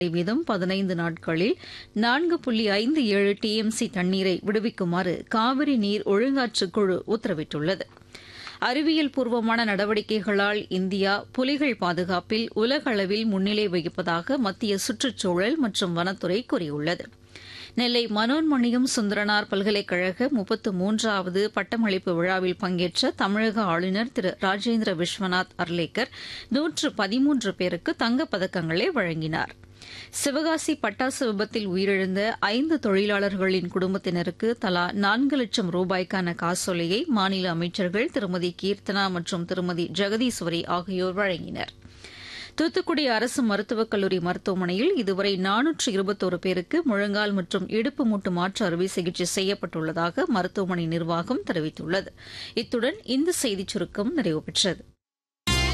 வீதம் பதினைந்து நாட்களில் நான்கு புள்ளி ஐந்து ஏழு டிஎம்சி தண்ணீரை விடுவிக்குமாறு காவிரி நீர் ஒழுங்காற்றுக் குழு உத்தரவிட்டுள்ளது அறிவியல் பூர்வமான நடவடிக்கைகளால் இந்தியா புலிகள் பாதுகாப்பில் உலக அளவில் முன்னிலை வகிப்பதாக மத்திய சுற்றுச்சூழல் மற்றும் வனத்துறை கூறியுள்ளது நெல்லை மனோன்மணியம் சுந்தரனார் பல்கலைக்கழக முப்பத்து மூன்றாவது பட்டமளிப்பு விழாவில் பங்கேற்ற தமிழக ஆளுநர் திரு ராஜேந்திர விஸ்வநாத் அர்லேக்கர் நூற்று பதிமூன்று பேருக்கு தங்கப்பதக்கங்களை வழங்கினார் சிவகாசி பட்டாசு விபத்தில் உயிரிழந்த ஐந்து தொழிலாளர்களின் குடும்பத்தினருக்கு தலா நான்கு லட்சம் ரூபாய்க்கான காசோலையை மாநில அமைச்சர்கள் திருமதி கீர்த்தனா மற்றும் திருமதி ஜெகதீஸ்வரி ஆகியோர் வழங்கினர் தூத்துக்குடி அரசு மருத்துவக் கல்லூரி மருத்துவமனையில் இதுவரை நானூற்று இருபத்தோரு பேருக்கு முழங்கால் மற்றும் இடுப்பு மூட்டு மாற்று அறுவை சிகிச்சை செய்யப்பட்டுள்ளதாக மருத்துவமனை நிர்வாகம் தெரிவித்துள்ளது இத்துடன் இந்த செய்திச் சுருக்கம் நிறைவு பெற்றது